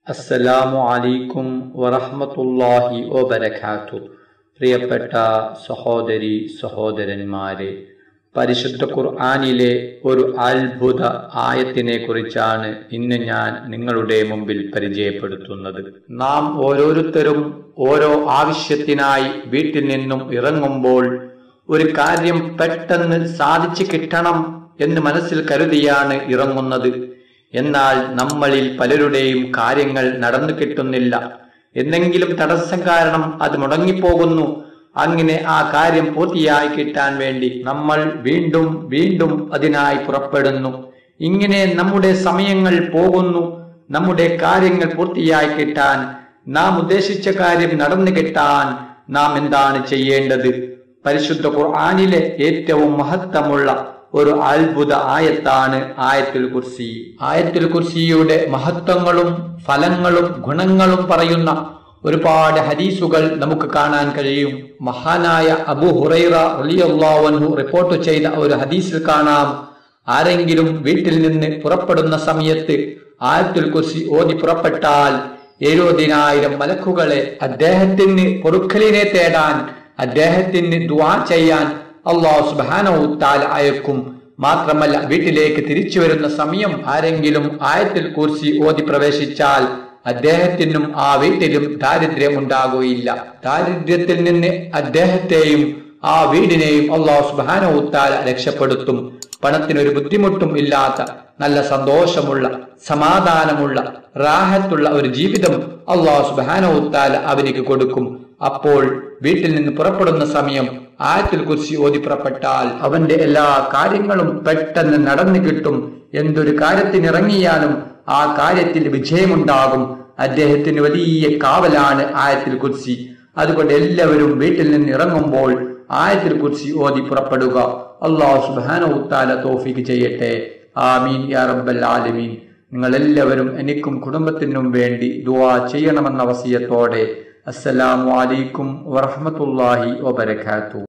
അസ്സലാമു അലൈക്കും വറഹ്മത്തുള്ളാഹി വബരകാത്തു പ്രിയപ്പെട്ട സഹോദരി സഹോദരന്മാരെ പരിശുദ്ധ ഖുർആനിലെ ഒരു അത്ഭുത ആയത്തിനെ കുറിച്ചാണ് ഇന്ന് ഞാൻ നിങ്ങളുടെ മുമ്പിൽ പരിചയപ്പെടുത്തുന്നത് നാം ഓരോരുത്തരും ഓരോ ആവശ്യത്തിനായി വീട്ടിൽ നിന്നും ഇറങ്ങുമ്പോൾ ഒരു കാര്യം പെട്ടെന്ന് സാധിച്ചു കിട്ടണം എന്ന് മനസ്സിൽ കരുതിയാണ് ഇറങ്ങുന്നത് എന്നാൽ നമ്മളിൽ പലരുടെയും കാര്യങ്ങൾ നടന്നു കിട്ടുന്നില്ല എന്തെങ്കിലും തടസ്സം കാരണം അത് മുടങ്ങിപ്പോകുന്നു അങ്ങനെ ആ കാര്യം പൂർത്തിയായി കിട്ടാൻ വേണ്ടി നമ്മൾ വീണ്ടും വീണ്ടും അതിനായി പുറപ്പെടുന്നു ഇങ്ങനെ നമ്മുടെ സമയങ്ങൾ പോകുന്നു നമ്മുടെ കാര്യങ്ങൾ പൂർത്തിയായി കിട്ടാൻ നാം ഉദ്ദേശിച്ച കാര്യം നടന്നു കിട്ടാൻ നാം എന്താണ് ചെയ്യേണ്ടത് പരിശുദ്ധ ഖുർആനിലെ ഏറ്റവും മഹത്വമുള്ള ഒരു അത്ഭുത ആയത്താണ് ആയത്തുൽ കുർസി ആയത്തുൽ കുർസിയുടെ മഹത്വങ്ങളും ഫലങ്ങളും ഗുണങ്ങളും പറയുന്ന ഒരുപാട് ഹദീസുകൾ നമുക്ക് കാണാൻ കഴിയും മഹാനായ അബു ഹുറൈറ റളിയല്ലാഹു റിപ്പോർട്ട് ചെയ്ത ഒരു ഹദീസിൽ കാണാം ആരെങ്കിലും വീട്ടിൽ നിന്ന് പുറപ്പെടുന്ന സമയത്ത് ആയത്തുൽ കുർസി ഓതി പുറപ്പെട്ടാൽ എഴുപതിനായിരം മലക്കുകളെ അദ്ദേഹത്തിന് പൊറുക്കലിനെ തേടാൻ അദ്ദേഹത്തിന് ദുആ ചെയ്യാൻ അള്ളാഹു സുബാനവു താല അയക്കും മാത്രമല്ല വീട്ടിലേക്ക് തിരിച്ചു വരുന്ന സമയം ആരെങ്കിലും ആയത്തിൽ കുർസി ഓതി പ്രവേശിച്ചാൽ അദ്ദേഹത്തിനും ആ വീട്ടിലും ദാരിദ്ര്യം ഉണ്ടാകുകയില്ല ദാരിദ്ര്യത്തിൽ നിന്ന് അദ്ദേഹത്തെയും ആ വീടിനെയും അള്ളാഹു സുബാനവു താല രക്ഷപ്പെടുത്തും പണത്തിനൊരു ബുദ്ധിമുട്ടും ഇല്ലാത്ത നല്ല സന്തോഷമുള്ള സമാധാനമുള്ള റാഹത്തുള്ള ഒരു ജീവിതം അള്ളാഹു സുബാനവു താല അവനിക്ക് കൊടുക്കും അപ്പോൾ വീട്ടിൽ നിന്ന് പുറപ്പെടുന്ന സമയം ആയത്തിൽ കുറിച്ച് ഓതി പുറപ്പെട്ടാൽ അവന്റെ എല്ലാ കാര്യങ്ങളും പെട്ടെന്ന് നടന്നു കിട്ടും എന്തൊരു കാര്യത്തിനിറങ്ങിയാലും ആ കാര്യത്തിൽ വിജയമുണ്ടാകും അദ്ദേഹത്തിന് വലിയ കാവലാണ് ആയത്തിൽ കുറിച്ച് അതുകൊണ്ട് എല്ലാവരും വീട്ടിൽ നിന്ന് ഇറങ്ങുമ്പോൾ ആയത്തിൽ കുറിച്ച് ഓതി പുറപ്പെടുക അള്ളാഹു സുബാന തോഫിക്ക് ചെയ്യട്ടെ ആമീൻ യാ റബ്ബൽ ആലമീൻ നിങ്ങൾ എല്ലാവരും എനിക്കും കുടുംബത്തിനും വേണ്ടി ദുവാ ചെയ്യണമെന്ന വസിയത്തോടെ അസ്സലാമു അലൈക്കും വറഹ്മത്തുള്ളാഹി വബരകാതുഹു